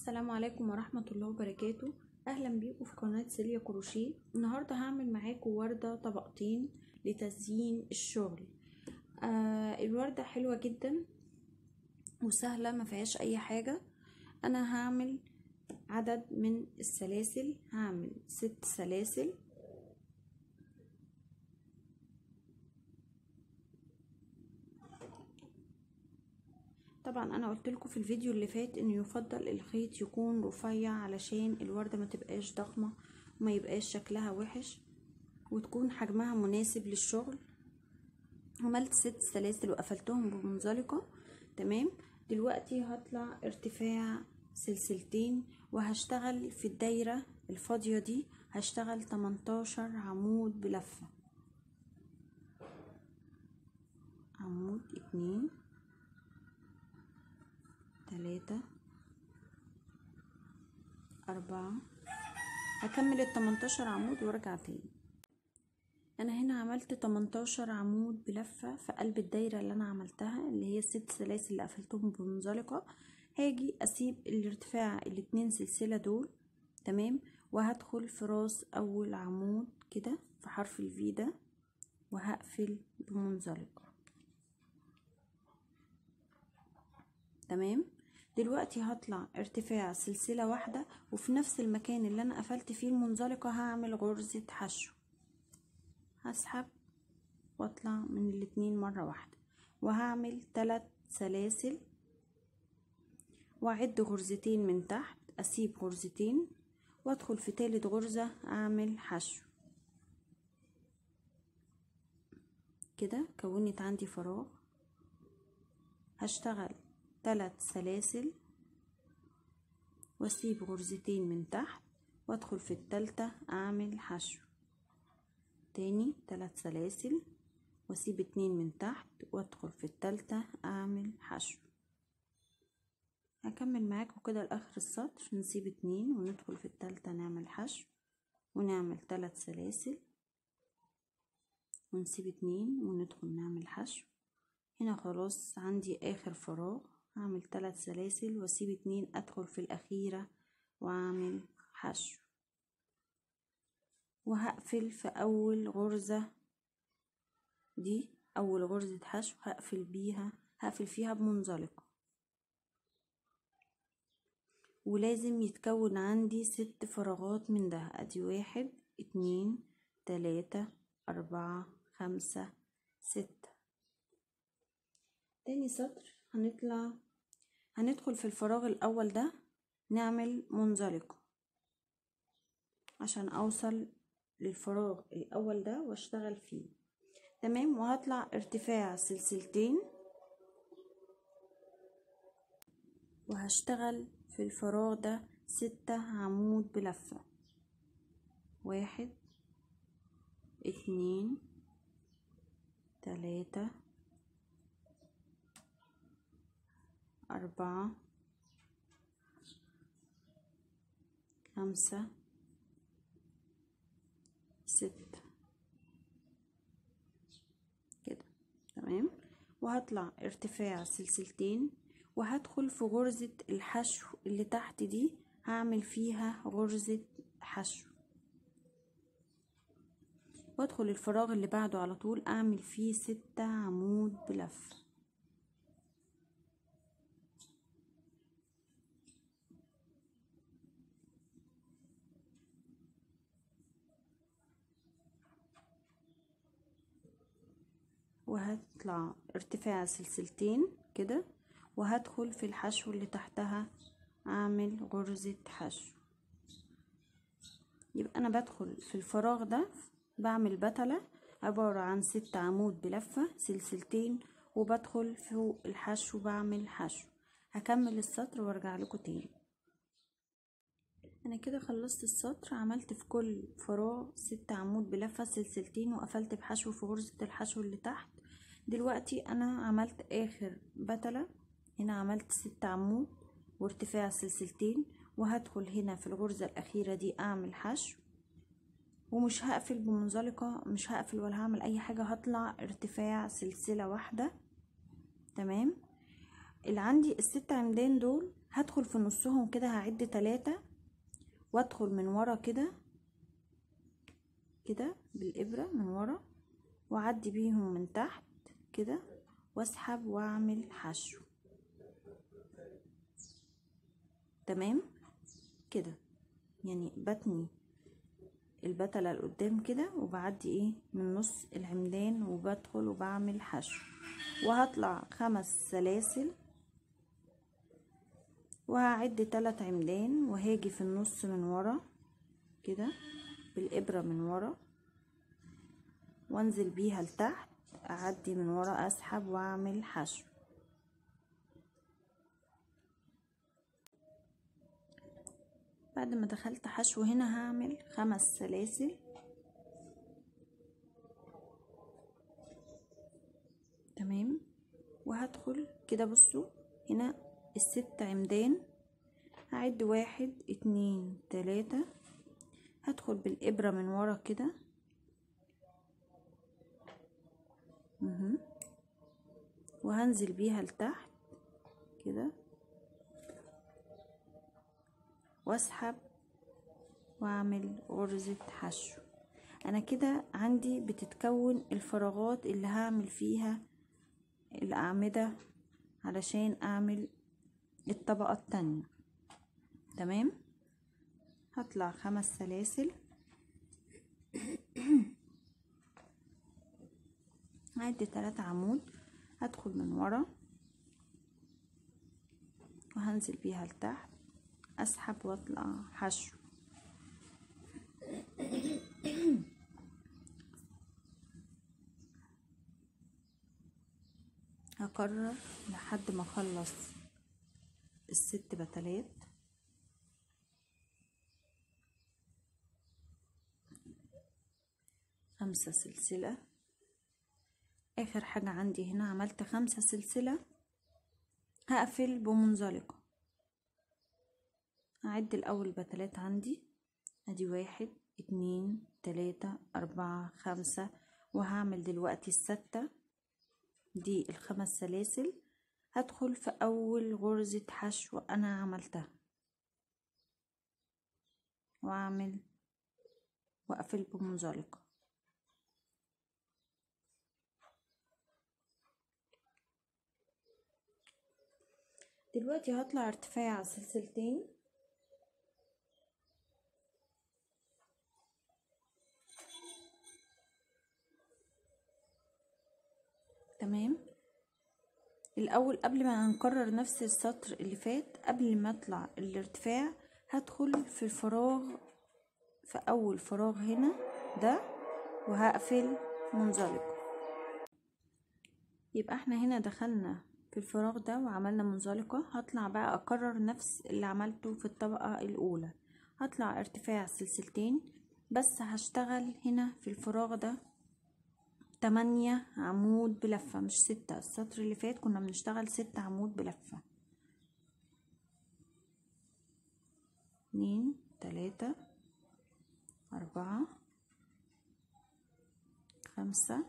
السلام عليكم ورحمة الله وبركاته أهلا بيكم في قناة سيليا كروشيه النهاردة هعمل معاكم وردة طبقتين لتزيين الشغل آه الوردة حلوة جدا وسهلة ما فيهاش أي حاجة أنا هعمل عدد من السلاسل هعمل ست سلاسل طبعا انا قلت لكم في الفيديو اللي فات ان يفضل الخيط يكون رفيع علشان الوردة ما تبقاش ضخمة وما يبقاش شكلها وحش وتكون حجمها مناسب للشغل عملت ست سلاسل وقفلتهم بمنزلقة تمام دلوقتي هطلع ارتفاع سلسلتين وهشتغل في الدايرة الفاضية دي هشتغل 18 عمود بلفة عمود اتنين تلاتة أربعة هكمل التمنتاشر عمود وارجع تاني أنا هنا عملت تمنتاشر عمود بلفة في قلب الدايرة اللي أنا عملتها اللي هي الست سلاسل اللي قفلتهم بمنزلقة هاجي أسيب الارتفاع الاتنين سلسلة دول تمام وهدخل في راس أول عمود كده في حرف الفي ده وهقفل بمنزلقة تمام دلوقتي هطلع ارتفاع سلسلة واحدة وفي نفس المكان اللي انا قفلت فيه المنزلقة هعمل غرزة حشو هسحب واطلع من الاتنين مرة واحدة وهعمل تلات سلاسل واعد غرزتين من تحت اسيب غرزتين وادخل في تالت غرزة اعمل حشو كده كونت عندي فراغ هشتغل تلات سلاسل واسيب غرزتين من تحت وادخل في التالتة اعمل حشو تاني تلات سلاسل واسيب اتنين من تحت وادخل في التالتة اعمل حشو هكمل معاكم كده لاخر السطر نسيب اتنين وندخل في التالتة نعمل حشو ونعمل تلات سلاسل ونسيب اتنين وندخل نعمل حشو هنا خلاص عندي اخر فراغ هعمل تلات سلاسل واسيب اتنين ادخل في الاخيرة واعمل حشو وهقفل في اول غرزة دي اول غرزة حشو هقفل بيها هقفل فيها بمنزلقة ولازم يتكون عندي ست فراغات من ده ادي واحد اتنين تلاتة اربعة خمسة ستة تاني سطر هنطلع هندخل في الفراغ الاول ده نعمل منزلقة عشان اوصل للفراغ الاول ده واشتغل فيه تمام وهطلع ارتفاع سلسلتين وهشتغل في الفراغ ده ستة عمود بلفة واحد اتنين تلاتة أربعة خمسة ستة كده تمام وهطلع ارتفاع سلسلتين وهدخل في غرزة الحشو اللي تحت دي هعمل فيها غرزة حشو وادخل الفراغ اللي بعده على طول اعمل فيه ستة عمود بلفه وهطلع ارتفاع سلسلتين كده وهدخل في الحشو اللي تحتها اعمل غرزة حشو يبقى انا بدخل في الفراغ ده بعمل بتلة عبارة عن ست عمود بلفة سلسلتين وبدخل فوق الحشو بعمل حشو هكمل السطر وارجع لكم تاني انا كده خلصت السطر عملت في كل فراغ ست عمود بلفة سلسلتين وقفلت بحشو في غرزة الحشو اللي تحت دلوقتي انا عملت اخر بتلة هنا عملت ست عمود وارتفاع سلسلتين وهدخل هنا في الغرزة الاخيرة دي اعمل حشو ومش هقفل بمنزلقة مش هقفل ولا هعمل اي حاجة هطلع ارتفاع سلسلة واحدة تمام اللي عندي الست عمدان دول هدخل في نصهم كده هعد تلاتة وادخل من ورا كده كده بالإبرة من ورا واعدي بيهم من تحت كده واسحب واعمل حشو تمام كده يعني بتني البتلة لقدام كده وبعدي ايه من نص العمدان وبدخل وبعمل حشو وهطلع خمس سلاسل وهعد تلات عمدان وهاجي في النص من ورا كده بالإبرة من ورا وانزل بيها لتحت اعدي من ورا اسحب واعمل حشو بعد ما دخلت حشو هنا هعمل خمس سلاسل تمام وهدخل كده بصوا هنا الست عمدان هعد واحد اتنين تلاتة هدخل بالإبرة من ورا كده مهم. وهنزل بيها لتحت كده واسحب واعمل غرزة حشو انا كده عندي بتتكون الفراغات اللي هعمل فيها الاعمدة علشان اعمل الطبقة التانية تمام هطلع خمس سلاسل هعد تلاتة عمود هدخل من ورا وهنزل بيها لتحت اسحب واطلع حشو هكرر لحد ما اخلص الست بتلات خمسة سلسلة اخر حاجة عندي هنا عملت خمسة سلسلة هقفل بمنزلقة هعد الاول بتلات عندي ادي واحد اتنين تلاتة اربعة خمسة وهعمل دلوقتي الستة دي الخمس سلاسل هدخل في اول غرزة حشو انا عملتها واعمل واقفل بمنزلقة دلوقتي هطلع ارتفاع سلسلتين تمام الاول قبل ما هنكرر نفس السطر اللي فات قبل ما اطلع الارتفاع هدخل في الفراغ في اول فراغ هنا ده وهقفل منزلقة يبقى احنا هنا دخلنا في الفراغ ده وعملنا منزلقة هطلع بقى اكرر نفس اللي عملته في الطبقة الاولى هطلع ارتفاع سلسلتين بس هشتغل هنا في الفراغ ده تمانية عمود بلفة مش ستة السطر اللي فات كنا بنشتغل ستة عمود بلفة اتنين تلاتة أربعة خمسة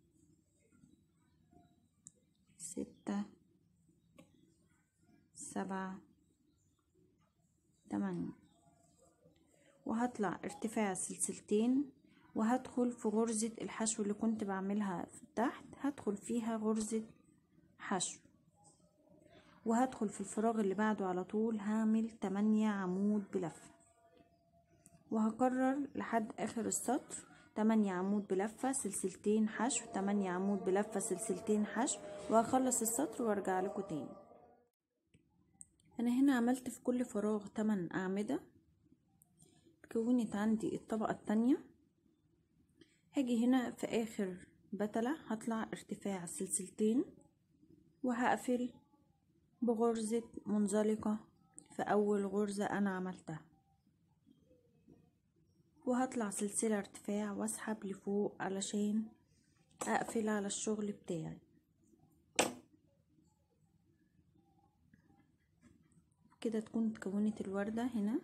ستة سبعة تمانية وهطلع ارتفاع سلسلتين وهدخل في غرزة الحشو اللي كنت بعملها تحت هدخل فيها غرزة حشو وهدخل في الفراغ اللي بعده على طول هعمل تمانية عمود بلفة وهكرر لحد اخر السطر تمانية عمود بلفة سلسلتين حشو تمانية عمود بلفة سلسلتين حشو وهخلص السطر وارجع لكم تاني انا هنا عملت في كل فراغ تمن اعمدة كونت عندي الطبقة التانية هاجي هنا في اخر بتلة هطلع ارتفاع سلسلتين وهقفل بغرزة منزلقة في اول غرزة انا عملتها وهطلع سلسلة ارتفاع واسحب لفوق علشان اقفل على الشغل بتاعي كده تكون اتكونت الوردة هنا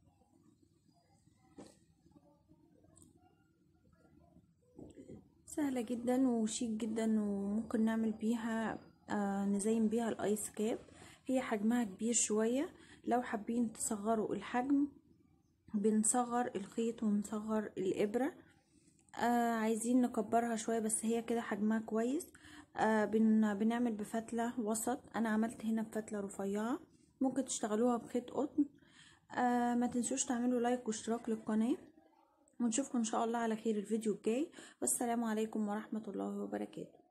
سهلة سهلة جدا وشيك جدا وممكن نعمل بيها آه نزين بيها الايس كاب هي حجمها كبير شوية لو حابين تصغروا الحجم بنصغر الخيط ونصغر الابرة آه عايزين نكبرها شوية بس هي كده حجمها كويس آه بن بنعمل بفتلة وسط انا عملت هنا بفتلة رفيعة ممكن تشتغلوها بخيط قطن آه ما تنسوش تعملوا لايك واشتراك للقناة ونشوفكم ان شاء الله على خير الفيديو الجاي والسلام عليكم ورحمة الله وبركاته